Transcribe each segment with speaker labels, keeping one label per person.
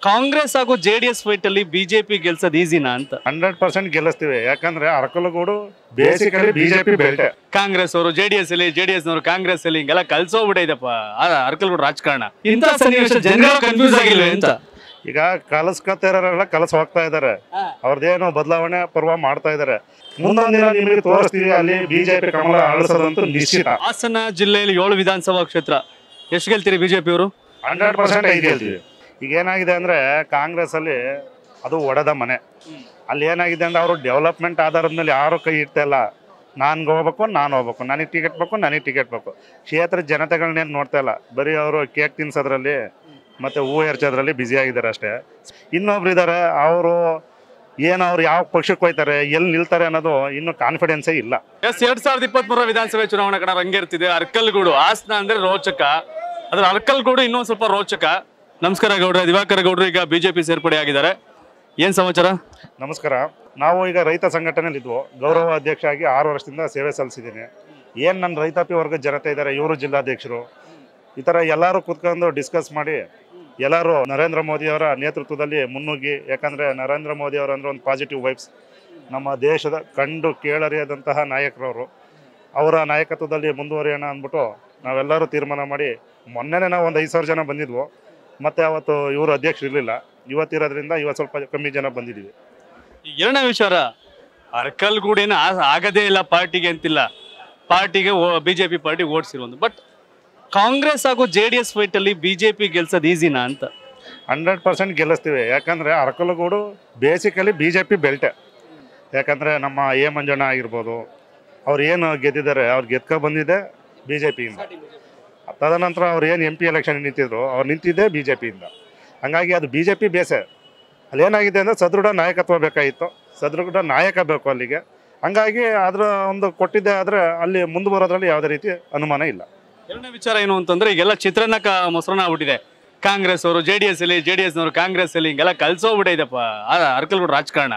Speaker 1: ಕಾಂಗ್ರೆಸ್ ಹಾಗೂ J D S fight ಅಲ್ಲಿ BJP ಗೆಲ್ಸೋದು ಈಸಿನಾ ಅಂತ
Speaker 2: ಹಂಡ್ರೆಡ್ ಪರ್ಸೆಂಟ್ ಗೆಲ್ಲಿಸ್ತೀವಿ ಯಾಕಂದ್ರೆ ಅರಕಲಗೂಡು ಬೇಸಿಕಲಿ ಬಿಜೆಪಿ ಬೆಲ್ಟೆ
Speaker 1: ಕಾಂಗ್ರೆಸ್ ಅವರು ಜೆ ಡಿ ಎಸ್ ಅಲ್ಲಿ ಜೆ ಡಿ ಎಸ್ ನವರು ಕಾಂಗ್ರೆಸ್ ಅಲ್ಲಿ ಹಿಂಗೆಲ್ಲ ಕಲ್ಸೋಗ್ಬಿಟ್ಟೈತಪ್ಪ ಅರ್ಕಲ್ಗೂಡು ರಾಜಕಾರಣ ಇಂಥ ಸನ್ನಿವೇಶ ಜನಗಳು ಕನ್ಫ್ಯೂಸ್ ಆಗಿಲ್ವೇ ಅಂತ
Speaker 2: ಈಗ ಕಲಸ್ಕೊತಿರೋರೆಲ್ಲ ಕಲಸ್ ಹೋಗ್ತಾ ಇದಾರೆ ಅವ್ರದ್ದೇನೋ ಬದಲಾವಣೆ ಪರ್ವ ಮಾಡ್ತಾ ಇದಾರೆ ಮುಂದೊಂದ್ ದಿನ ನಿಮಗೆ ತೋರಿಸ್ತೀವಿ ಅಲ್ಲಿ ಬಿಜೆಪಿ ಕಮಲ ಅಳಿಸೋದಂತೂ ನಿಶ್ಚಿತ
Speaker 1: ಹಾಸನ ಜಿಲ್ಲೆಯಲ್ಲಿ ಏಳು ವಿಧಾನಸಭಾ ಕ್ಷೇತ್ರ ಎಷ್ಟು ಗೆಲ್ತೀರಿ ಬಿಜೆಪಿ ಅವರು
Speaker 2: ಹಂಡ್ರೆಡ್ ಪರ್ಸೆಂಟ್ ಐದು ಹೇಳ್ತೀವಿ ಈಗ ಏನಾಗಿದೆ ಅಂದ್ರೆ ಕಾಂಗ್ರೆಸ್ ಅಲ್ಲಿ ಅದು ಒಡೆದ ಮನೆ ಅಲ್ಲಿ ಏನಾಗಿದೆ ಅಂದ್ರೆ ಅವರು ಡೆವಲಪ್ಮೆಂಟ್ ಆಧಾರದ ಮೇಲೆ ಯಾರು ಕೈ ಇಡ್ತಾ ಇಲ್ಲ ನಾನು ಹೋಗ್ಬೇಕು ನಾನು ಹೋಗ್ಬೇಕು ನನಗೆ ಟಿಕೆಟ್ ಬೇಕು ನನಗೆ ಟಿಕೆಟ್ ಬೇಕು ಕ್ಷೇತ್ರ ಜನತೆಗಳನ್ನೇನು ನೋಡ್ತಾ ಇಲ್ಲ ಬರೀ ಅವರು ಕೇಕ್ ತಿನ್ಸೋದ್ರಲ್ಲಿ ಮತ್ತೆ ಹೂವು ಎರಚೋದ್ರಲ್ಲಿ ಬ್ಯುಸಿ ಆಗಿದ್ದಾರೆ ಅಷ್ಟೇ ಇನ್ನೊಬ್ರು ಇದ್ದಾರೆ ಅವರು ಏನು ಅವ್ರು ಯಾವ ಪಕ್ಷಕ್ಕೆ ಹೋಯ್ತಾರೆ ಎಲ್ಲಿ ನಿಲ್ತಾರೆ ಅನ್ನೋದು ಇನ್ನೂ ಕಾನ್ಫಿಡೆನ್ಸೇ ಇಲ್ಲ
Speaker 1: ಎಸ್ ಎರಡ್ ಸಾವಿರದ ಇಪ್ಪತ್ತ್ ಮೂರ ವಿಧಾನಸಭೆ ಚುನಾವಣೆ ಕಣ ರಂಗೇರ್ತಿದೆ ಅರ್ಕಲ್ಗೂಡು ಹಾಸನ ಅಂದ್ರೆ ರೋಚಕ ಅದ್ರ ಅರ್ಕಲ್ಗೂಡು ಇನ್ನೊಂದ್ ಸ್ವಲ್ಪ ರೋಚಕ ನಮಸ್ಕಾರ ಗೌಡ್ರೆ ದಿವಾಕರ ಗೌಡ್ರು ಈಗ ಬಿಜೆಪಿ ಸೇರ್ಪಡೆ ಆಗಿದ್ದಾರೆ ಏನ್ ಸಮಾಚಾರ
Speaker 2: ನಮಸ್ಕಾರ ನಾವು ಈಗ ರೈತ ಸಂಘಟನೆಯಲ್ಲಿ ಇದ್ವು ಗೌರವ ಅಧ್ಯಕ್ಷ ಆಗಿ ಆರು ವರ್ಷದಿಂದ ಸೇವೆ ಸಲ್ಲಿಸಿದ್ದೀನಿ ಏನು ನನ್ನ ರೈತಾಪಿ ವರ್ಗದ ಜನತೆ ಇದ್ದಾರೆ ಇವರು ಜಿಲ್ಲಾಧ್ಯಕ್ಷರು ಈ ಥರ ಎಲ್ಲರೂ ಕೂತ್ಕೊಂಡು ಡಿಸ್ಕಸ್ ಮಾಡಿ ಎಲ್ಲರೂ ನರೇಂದ್ರ ಮೋದಿಯವರ ನೇತೃತ್ವದಲ್ಲಿ ಮುನ್ನುಗ್ಗಿ ಯಾಕಂದರೆ ನರೇಂದ್ರ ಮೋದಿ ಅವರು ಅಂದ್ರೆ ಒಂದು ಪಾಸಿಟಿವ್ ವೈಬ್ಸ್ ನಮ್ಮ ದೇಶದ ಕಂಡು ಕೇಳರಿಯದಂತಹ ನಾಯಕರವರು ಅವರ ನಾಯಕತ್ವದಲ್ಲಿ ಮುಂದುವರಿಯೋಣ ಅಂದ್ಬಿಟ್ಟು ನಾವೆಲ್ಲರೂ ತೀರ್ಮಾನ ಮಾಡಿ ಮೊನ್ನೆನೇ ನಾವು ಒಂದು ಐದು ಸಾವಿರ ಜನ ಬಂದಿದ್ವು ಮತ್ತು ಅವತ್ತು ಇವರು ಅಧ್ಯಕ್ಷರು ಇರಲಿಲ್ಲ ಇವತ್ತಿರೋದ್ರಿಂದ ಇವತ್ತು ಸ್ವಲ್ಪ ಕಮ್ಮಿ ಜನ ಬಂದಿದ್ದೀವಿ
Speaker 1: ಈಗ ಎರಡನೇ ವಿಚಾರ ಅರ್ಕಲ್ಗೂಡು ಏನು ಆ- ಆಗದೇ ಇಲ್ಲ ಪಾರ್ಟಿಗೆ ಅಂತಿಲ್ಲ ಪಾರ್ಟಿಗೆ ಬಿಜೆಪಿ ಪಾರ್ಟಿ ಓಡಿಸಿರೋದು ಬಟ್ ಕಾಂಗ್ರೆಸ್ ಹಾಗೂ ಜೆ ಡಿ ಎಸ್ ಫೈಟ್ ಅಲ್ಲಿ ಬಿಜೆಪಿ ಗೆಲ್ಸೋದು ಈಸಿನಾ ಅಂತ
Speaker 2: ಹಂಡ್ರೆಡ್ ಪರ್ಸೆಂಟ್ ಗೆಲ್ಲಿಸ್ತೀವಿ ಯಾಕಂದರೆ Arakalagudu basically B J P ಬೆಲ್ಟೆ ಯಾಕಂದರೆ ನಮ್ಮ ಎ ಮಂಜಣ್ಣ ಆಗಿರ್ಬೋದು ಅವ್ರು ಏನು ಗೆದ್ದಿದ್ದಾರೆ ಅವ್ರು ಗೆದ್ಕೊ ಬಂದಿದೆ ಬಿ ಜೆ ಪಿಯಿಂದ ತದನಂತರ ಅವ್ರು ಏನು ಎಂ ಪಿ ಎಲೆಕ್ಷನ್ ನಿಂತಿದ್ರು ಅವ್ರು ನಿಂತಿದ್ದೇ ಬಿ ಜೆ ಪಿಯಿಂದ ಹಂಗಾಗಿ ಅದು ಬಿ ಜೆ ಪಿ ಬೇಸೆ ಅಲ್ಲಿ ಏನಾಗಿದೆ ಅಂದರೆ ಸದೃಢ ನಾಯಕತ್ವ ಬೇಕಾಗಿತ್ತು ಸದೃಢ ನಾಯಕ ಬೇಕು ಅಲ್ಲಿಗೆ ಹಂಗಾಗಿ ಅದರ ಒಂದು ಕೊಟ್ಟಿದ್ದೆ ಆದರೆ ಅಲ್ಲಿ ಮುಂದೆ ಬರೋದ್ರಲ್ಲಿ ಯಾವುದೇ ರೀತಿ ಅನುಮಾನ ಇಲ್ಲ
Speaker 1: ಎರಡನೇ ವಿಚಾರ ಏನು ಅಂತಂದ್ರೆ ಈಗೆಲ್ಲ ಚಿತ್ರಾನ್ನ ಕ ಮೊಸರನ್ನ ಆಗ್ಬಿಟ್ಟಿದೆ ಕಾಂಗ್ರೆಸ್ ಅವರು ಜೆ ಡಿ ಎಸ್ ಅಲ್ಲಿ ಜೆ ಡಿ ಎಸ್ ನವರು ಕಾಂಗ್ರೆಸ್ ಅಲ್ಲಿ ಹಿಂಗೆಲ್ಲ ಕಲ್ಸೋಗ್ಬಿಟ್ಟೈತಪ್ಪ ಅರ್ಕಲ್ಗೂಡು ರಾಜಕಾರಣ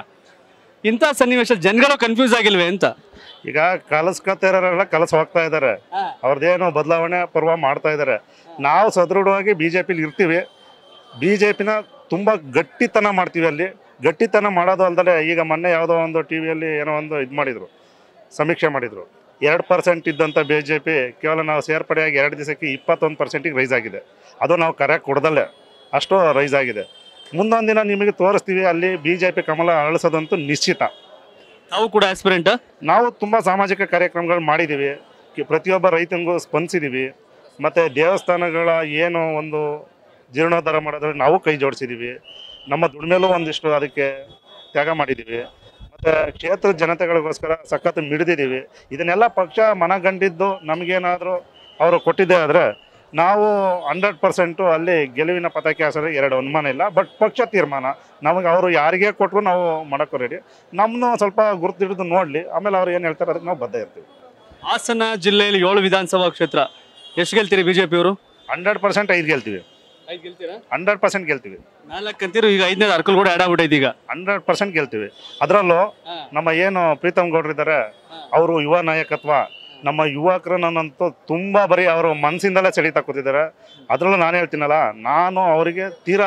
Speaker 1: ಇಂಥ ಸನ್ನಿವೇಶ ಜನಗಳು ಕನ್ಫ್ಯೂಸ್ ಆಗಿಲ್ವೇ ಅಂತ
Speaker 2: ಈಗ ಕಲಸ್ಕೊತಿರೋರೆಲ್ಲ ಕಲಸ್ ಹೋಗ್ತಾ ಇದ್ದಾರೆ ಅವ್ರದ್ದೇನೋ ಬದಲಾವಣೆ ಪರ್ವ ಮಾಡ್ತಾ ಇದ್ದಾರೆ ನಾವು ಸದೃಢವಾಗಿ ಬಿ ಜೆ ಪಿಲಿ ಇರ್ತೀವಿ ಬಿ ಜೆ ಪಿನ ತುಂಬ ಗಟ್ಟಿತನ ಮಾಡ್ತೀವಿ ಅಲ್ಲಿ ಗಟ್ಟಿತನ ಮಾಡೋದು ಅಲ್ದಲೆ ಈಗ ಮೊನ್ನೆ ಯಾವುದೋ ಒಂದು ಟಿ ವಿಯಲ್ಲಿ ಏನೋ ಒಂದು ಇದು ಮಾಡಿದರು ಸಮೀಕ್ಷೆ ಮಾಡಿದರು ಎರಡು ಪರ್ಸೆಂಟ್ ಇದ್ದಂಥ ಬಿ ಜೆ ಪಿ ಕೇವಲ ನಾವು ಸೇರ್ಪಡೆಯಾಗಿ ಎರಡು ದಿವಸಕ್ಕೆ ಇಪ್ಪತ್ತೊಂದು ಪರ್ಸೆಂಟಿಗೆ ರೈಸ್ ಆಗಿದೆ ಅದು ನಾವು ಕರೆಕ್ಟ್ ಕೊಡ್ದಲ್ಲೇ ಅಷ್ಟು ರೈಸ್ ಆಗಿದೆ ಮುಂದೊಂದು ದಿನ ನಿಮಗೆ ತೋರಿಸ್ತೀವಿ ಅಲ್ಲಿ ಬಿ ಜೆ ಪಿ ಕಮಲ ಅಳಿಸೋದಂತೂ ನಿಶ್ಚಿತ
Speaker 1: ತಾವು ಕೂಡ ಆಸ್ಪಿರೆಂಟ್
Speaker 2: ನಾವು ತುಂಬ ಸಾಮಾಜಿಕ ಕಾರ್ಯಕ್ರಮಗಳು ಮಾಡಿದ್ದೀವಿ ಕಿ- ಪ್ರತಿಯೊಬ್ಬ ರೈತನಿಗೂ ಸ್ಪಂದಿಸಿದ್ದೀವಿ ಮತ್ತು ದೇವಸ್ಥಾನಗಳ ಏನು ಒಂದು ಜೀರ್ಣೋದ್ಧಾರ ಮಾಡೋದ್ರಲ್ಲಿ ನಾವು ಕೈ ಜೋಡಿಸಿದ್ದೀವಿ ನಮ್ಮ ದುಡಿಮೆಲೂ ಒಂದಿಷ್ಟು ಅದಕ್ಕೆ ತ್ಯಾಗ ಮಾಡಿದ್ದೀವಿ ಮತ್ತು ಕ್ಷೇತ್ರ ಜನತೆಗಳಿಗೋಸ್ಕರ ಸಖತ್ ಮಿಡಿದಿದ್ದೀವಿ ಇದನ್ನೆಲ್ಲ ಪಕ್ಷ ಮನಗಂಡಿದ್ದು ನಮಗೇನಾದರೂ ಅವರು ಕೊಟ್ಟಿದ್ದೇ ಆದರೆ ನಾವು ಹಂಡ್ರೆಡ್ ಪರ್ಸೆಂಟು ಅಲ್ಲಿ ಗೆಲುವಿನ ಪತಾಕೆ ಹಾಸೋದು ಎರಡು ಅನುಮಾನ ಇಲ್ಲ ಬಟ್ ಪಕ್ಷ ತೀರ್ಮಾನ ನಮಗೆ ಅವರು ಯಾರಿಗೇ ಕೊಟ್ಟರು ನಾವು ಮಾಡೋಕ್ಕೂ ರೆಡಿ ನಮ್ಮನ್ನು ಸ್ವಲ್ಪ ಗುರುತು ಹಿಡಿದು ನೋಡಲಿ ಆಮೇಲೆ ಅವ್ರು ಏನು ಹೇಳ್ತಾರೆ ಅದಕ್ಕೆ ನಾವು ಬದ್ಧ ಇರ್ತೀವಿ
Speaker 1: ಹಾಸನ ಜಿಲ್ಲೆಯಲ್ಲಿ ಏಳು ವಿಧಾನಸಭಾ ಕ್ಷೇತ್ರ ಎಷ್ಟು ಗೆಲ್ತೀರಿ ಬಿಜೆಪಿ ಅವರು
Speaker 2: ಹಂಡ್ರೆಡ್ ಪರ್ಸೆಂಟ್ ಐದು ಗೆಲ್ತೀವಿ ಹಂಡ್ರೆಡ್ ಪರ್ಸೆಂಟ್ ಗೆಲ್ತೀವಿ
Speaker 1: ನಾಲ್ಕು ಅಂತೀರು ಈಗ ಐದನೇ ಅರ್ಕಲ್ಗೂಡು ಆಡ್ ಆಗ್ಬಿಟ್ಟೈತಿ ಈಗ
Speaker 2: ಹಂಡ್ರೆಡ್ ಪರ್ಸೆಂಟ್ ಗೆಲ್ತೀವಿ ಅದರಲ್ಲೂ ನಮ್ಮ ಏನು ಪ್ರೀತಮ್ ಗೌಡ್ರು ಇದ್ದಾರೆ ಅವರು ಯುವ ನಾಯಕತ್ವ ನಮ್ಮ ಯುವಕರನ್ನಂತೂ ತುಂಬ ಬರೀ ಅವರು ಮನಸ್ಸಿಂದಲೇ ಸೆಳೀತಾ ಕೂತಿದ್ದಾರೆ ಅದರಲ್ಲೂ ನಾನು ಹೇಳ್ತೀನಲ್ಲ ನಾನು ಅವರಿಗೆ ತೀರಾ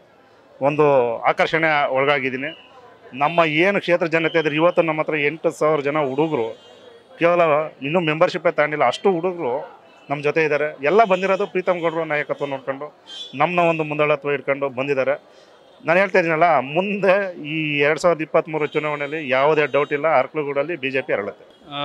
Speaker 2: ಒಂದು ಆಕರ್ಷಣೆ ಒಳಗಾಗಿದ್ದೀನಿ ನಮ್ಮ ಏನು ಕ್ಷೇತ್ರ ಜನತೆ ಇದ್ರೆ ಇವತ್ತು ನಮ್ಮ ಹತ್ರ ಎಂಟು ಸಾವಿರ ಜನ ಹುಡುಗರು ಕೇವಲ ಇನ್ನೂ ಮೆಂಬರ್ಶಿಪ್ಪೇ ತಗೊಂಡಿಲ್ಲ ಅಷ್ಟು ಹುಡುಗರು ನಮ್ಮ ಜೊತೆ ಇದ್ದಾರೆ ಎಲ್ಲ ಬಂದಿರೋದು ಪ್ರೀತಮ್ ಗೌಡ್ರ ನಾಯಕತ್ವ ನೋಡ್ಕೊಂಡು ನಮ್ಮನ್ನ ಒಂದು ಮುಂದಾಳತ್ವ ಇಟ್ಕೊಂಡು ಬಂದಿದ್ದಾರೆ ನಾನು ಹೇಳ್ತಾ ಇದ್ದೀನಲ್ಲ ಮುಂದೆ ಈ ಎರಡು ಸಾವಿರದ ಇಪ್ಪತ್ತ್ಮೂರು ಚುನಾವಣೆಯಲ್ಲಿ ಯಾವುದೇ ಡೌಟ್ ಇಲ್ಲ ಅರ್ಕಲಗೂಡಲ್ಲಿ ಬಿ ಜೆ ಪಿ ಅರಳುತ್ತೆ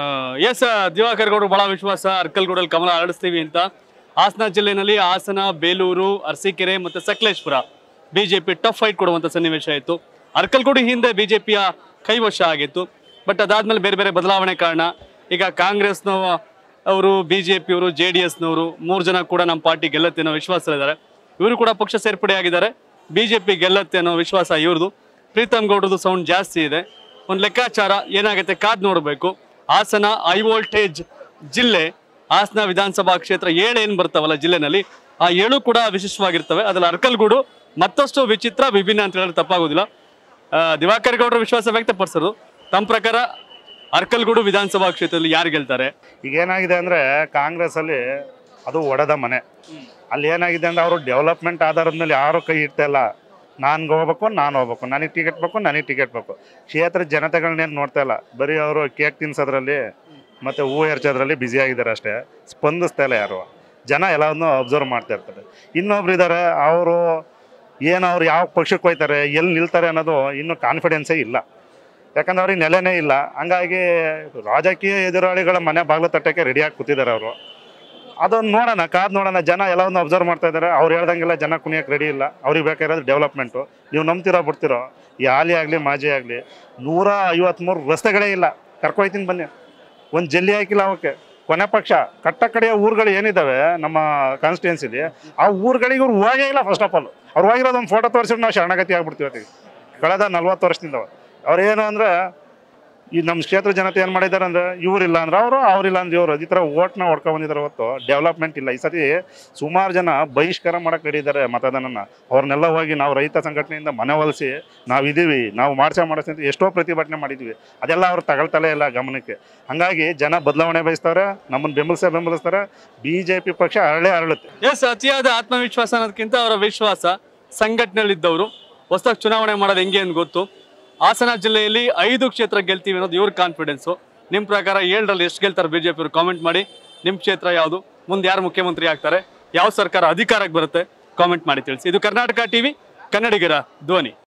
Speaker 1: ಎಸ್ ದಿವಾಕರ್ ಗೌಡರು ಬಹಳ ವಿಶ್ವಾಸ ಅರ್ಕಲ್ಗೂಡಲ್ಲಿ ಕಮಲ ಅರಳಿಸ್ತೀವಿ ಅಂತ ಹಾಸನ ಜಿಲ್ಲೆನಲ್ಲಿ ಹಾಸನ ಬೇಲೂರು ಅರಸೀಕೆರೆ ಮತ್ತು ಸಕಲೇಶ್ಪುರ ಬಿಜೆಪಿ ಟಫ್ ಫೈಟ್ ಕೊಡುವಂಥ ಸನ್ನಿವೇಶ ಇತ್ತು ಅರ್ಕಲ್ಗೂಡು ಹಿಂದೆ ಬಿಜೆಪಿಯ ಕೈವಶ ಆಗಿತ್ತು ಬಟ್ ಅದಾದ್ಮೇಲೆ ಬೇರೆ ಬೇರೆ ಬದಲಾವಣೆ ಕಾರಣ ಈಗ ಕಾಂಗ್ರೆಸ್ನ ಅವರು ಬಿಜೆಪಿಯವರು ಜೆ ಡಿ ಎಸ್ನವರು ಮೂರು ಜನ ಕೂಡ ನಮ್ಮ ಪಾರ್ಟಿ ಗೆಲ್ಲತ್ತೆ ಅನ್ನೋ ವಿಶ್ವಾಸದಲ್ಲಿದ್ದಾರೆ ಇವರು ಕೂಡ ಪಕ್ಷ ಸೇರ್ಪಡೆ ಆಗಿದ್ದಾರೆ ಬಿಜೆಪಿ ಗೆಲ್ಲತ್ತೆ ಅನ್ನೋ ವಿಶ್ವಾಸ ಇವ್ರದ್ದು ಪ್ರೀತಮ್ ಗೌಡ್ರದ್ದು ಸೌಂಡ್ ಜಾಸ್ತಿ ಇದೆ ಒಂದು ಲೆಕ್ಕಾಚಾರ ಏನಾಗುತ್ತೆ ಕಾದ್ ನೋಡಬೇಕು ಹಾಸನ ಹೈ ವೋಲ್ಟೇಜ್ ಜಿಲ್ಲೆ ಹಾಸನ ವಿಧಾನಸಭಾ ಕ್ಷೇತ್ರ ಏಳು ಏನು ಬರ್ತಾವಲ್ಲ ಜಿಲ್ಲೆನಲ್ಲಿ ಆ ಏಳು ಕೂಡ ವಿಶಿಷ್ಟವಾಗಿರ್ತವೆ ಅದ್ರಲ್ಲಿ ಅರ್ಕಲ್ಗೂಡು ಮತ್ತಷ್ಟು ವಿಚಿತ್ರ ವಿಭಿನ್ನ ಅಂತ ಹೇಳಿದ್ರೆ ತಪ್ಪಾಗೋದಿಲ್ಲ ಆ, ದಿವಾಕರ್ ಗೌಡರ ವಿಶ್ವಾಸ ವ್ಯಕ್ತಪಡಿಸೋದು ತಮ್ಮ ಪ್ರಕಾರ ಅರ್ಕಲ್ಗೂಡು ವಿಧಾನಸಭಾ ಕ್ಷೇತ್ರದಲ್ಲಿ ಯಾರು ಗೆಲ್ತಾರೆ
Speaker 2: ಈಗ ಏನಾಗಿದೆ ಅಂದರೆ ಕಾಂಗ್ರೆಸ್ಸಲ್ಲಿ ಅದು ಒಡೆದ ಮನೆ ಅಲ್ಲಿ ಏನಾಗಿದೆ ಅಂದರೆ ಅವರು ಡೆವಲಪ್ಮೆಂಟ್ ಆಧಾರದ ಮೇಲೆ ಯಾರೂ ಕೈ ಇಡ್ತಾ ಇಲ್ಲ ನಾನು ಹೋಗ್ಬೇಕು ನಾನು ಹೋಗ್ಬೇಕು ನನಗೆ ಟಿಕೆಟ್ ಬೇಕು ನನಗೆ ಟಿಕೆಟ್ ಬೇಕು ಕ್ಷೇತ್ರ ಜನತೆಗಳನ್ನೇನು ನೋಡ್ತಾ ಇಲ್ಲ ಬರೀ ಅವರು ಕೇಕ್ ತಿನ್ಸೋದ್ರಲ್ಲಿ ಮತ್ತು ಹೂ ಎರಚೋದ್ರಲ್ಲಿ ಬ್ಯುಸಿ ಆಗಿದ್ದಾರೆ ಅಷ್ಟೇ ಸ್ಪಂದಿಸ್ತಾ ಇಲ್ಲ ಯಾರು ಜನ ಎಲ್ಲವನ್ನು ಅಬ್ಸರ್ವ್ ಮಾಡ್ತಾ ಇರ್ತಾರೆ ಇನ್ನೊಬ್ರು ಇದ್ದಾರೆ ಅವರು ಏನು ಅವ್ರು ಯಾವ ಪಕ್ಷಕ್ಕೆ ಹೋಯ್ತಾರೆ ಎಲ್ಲಿ ನಿಲ್ತಾರೆ ಅನ್ನೋದು ಇನ್ನೂ ಕಾನ್ಫಿಡೆನ್ಸೇ ಇಲ್ಲ ಯಾಕಂದ್ರೆ ಅವ್ರಿಗೆ ನೆಲೆನೇ ಇಲ್ಲ ಹಂಗಾಗಿ ರಾಜಕೀಯ ಎದುರಾಳಿಗಳ ಮನೆ ಬಾಗಿಲು ತಟ್ಟಕ್ಕೆ ರೆಡಿಯಾಗಿ ಕೂತಿದ್ದಾರೆ ಅವರು ಅದೊಂದು ನೋಡೋಣ ಕಾದ್ ನೋಡೋಣ ಜನ ಎಲ್ಲವನ್ನು ಅಬ್ಸರ್ವ್ ಮಾಡ್ತಾ ಇದ್ದಾರೆ ಅವ್ರು ಹೇಳ್ದಂಗೆಲ್ಲ ಜನ ಕುಣಿಯಕ್ಕೆ ರೆಡಿ ಇಲ್ಲ ಅವ್ರಿಗೆ ಬೇಕಾಗಿರೋದು ಡೆವಲಪ್ಮೆಂಟು ನೀವು ನಂಬ್ತಿರೋ ಬಿಡ್ತಿರೋ ಈ ಹಾಲಿ ಆಗಲಿ ಮಾಜಿ ಆಗಲಿ ನೂರ ಐವತ್ತ್ಮೂರು ರಸ್ತೆಗಳೇ ಇಲ್ಲ ಕರ್ಕೊಯ್ತೀನಿ ಬನ್ನಿ ಒಂದು ಜಲ್ಲಿ ಹಾಕಿಲ್ಲ ಅವಕ್ಕೆ ಕೊನೆ ಪಕ್ಷ ಕಟ್ಟ ಕಡೆಯ ಊರುಗಳು ಏನಿದ್ದಾವೆ ನಮ್ಮ ಕಾನ್ಸ್ಟಿಟ್ಯೂನ್ಸಿಲಿ ಆ ಊರುಗಳಿಗೆ ಇವ್ರು ಹೋಗೇ ಇಲ್ಲ ಫಸ್ಟ್ ಆಫ್ ಆಲ್ ಅವ್ರು ಹೋಗಿರೋದು ಒಂದು ಫೋಟೋ ತೋರಿಸಿದ್ರೆ ನಾವು ಶರಣಗತಿ ಆಗ್ಬಿಡ್ತೀವಿ ಅದಕ್ಕೆ ಕಳೆದ ನಲ್ವತ್ತು ವರ್ಷದಿಂದ ಅವ್ರೇನು ಅಂದರೆ ಈ ನಮ್ಮ ಕ್ಷೇತ್ರ ಜನತೆ ಏನು ಮಾಡಿದ್ದಾರೆ ಅಂದರೆ ಇವರಿಲ್ಲ ಅಂದ್ರೆ ಅವರು ಅವರಿಲ್ಲ ಅಂದ್ರೆ ಇವರು ಈ ಥರ ಓಟ್ನ ಹೊಡ್ಕೊಂಡು ಬಂದಿದ್ದಾರೆ ಹೊತ್ತು ಡೆವಲಪ್ಮೆಂಟ್ ಇಲ್ಲ ಈ ಸತಿ ಸುಮಾರು ಜನ ಬಹಿಷ್ಕಾರ ಮಾಡಕ್ಕೆ ಹಿಡಿದ್ದಾರೆ ಮತದಾನನ ಅವ್ರನ್ನೆಲ್ಲ ಹೋಗಿ ನಾವು ರೈತ ಸಂಘಟನೆಯಿಂದ ಮನವೊಲಿಸಿ ನಾವು ಇದೀವಿ ನಾವು ಮಾಡ್ಸೇ ಮಾಡಿಸ್ತೀವಿ ಅಂತ ಎಷ್ಟೋ ಪ್ರತಿಭಟನೆ ಮಾಡಿದ್ವಿ ಅದೆಲ್ಲ ಅವ್ರು ತಗೊಳ್ತಲೇ ಇಲ್ಲ ಗಮನಕ್ಕೆ ಹಾಗಾಗಿ ಜನ ಬದಲಾವಣೆ ಬಯಸ್ತಾರೆ ನಮ್ಮನ್ನು ಬೆಂಬಲಿಸೇ ಬೆಂಬಲಿಸ್ತಾರೆ ಬಿ ಜೆ ಪಿ ಪಕ್ಷ ಅರಳೇ ಅರಳುತ್ತೆ
Speaker 1: ಎಸ್ ಅತಿಯಾದ ಆತ್ಮವಿಶ್ವಾಸ ಅನ್ನೋದಕ್ಕಿಂತ ಅವರ ವಿಶ್ವಾಸ ಸಂಘಟನೆಯಲ್ಲಿದ್ದವರು ಹೊಸದಾಗಿ ಚುನಾವಣೆ ಮಾಡೋದು ಹೆಂಗೆ ಅಂತ ಗೊತ್ತು ಹಾಸನ ಜಿಲ್ಲೆಯಲ್ಲಿ ಐದು ಕ್ಷೇತ್ರ ಗೆಲ್ತೀವಿ ಅನ್ನೋದು ಇವ್ರ ಕಾನ್ಫಿಡೆನ್ಸು ನಿಮ್ಮ ಪ್ರಕಾರ ಏಳರಲ್ಲಿ ಎಷ್ಟು ಗೆಲ್ತಾರೆ ಬಿಜೆಪಿ ಅವರು ಕಾಮೆಂಟ್ ಮಾಡಿ ನಿಮ್ಮ ಕ್ಷೇತ್ರ ಯಾವುದು ಮುಂದೆ ಯಾರು ಮುಖ್ಯಮಂತ್ರಿ ಆಗ್ತಾರೆ ಯಾವ ಸರ್ಕಾರ ಅಧಿಕಾರಕ್ಕೆ ಬರುತ್ತೆ ಕಾಮೆಂಟ್ ಮಾಡಿ ತಿಳಿಸಿ ಇದು ಕರ್ನಾಟಕ ಟಿವಿ ಕನ್ನಡಿಗರ ಧ್ವನಿ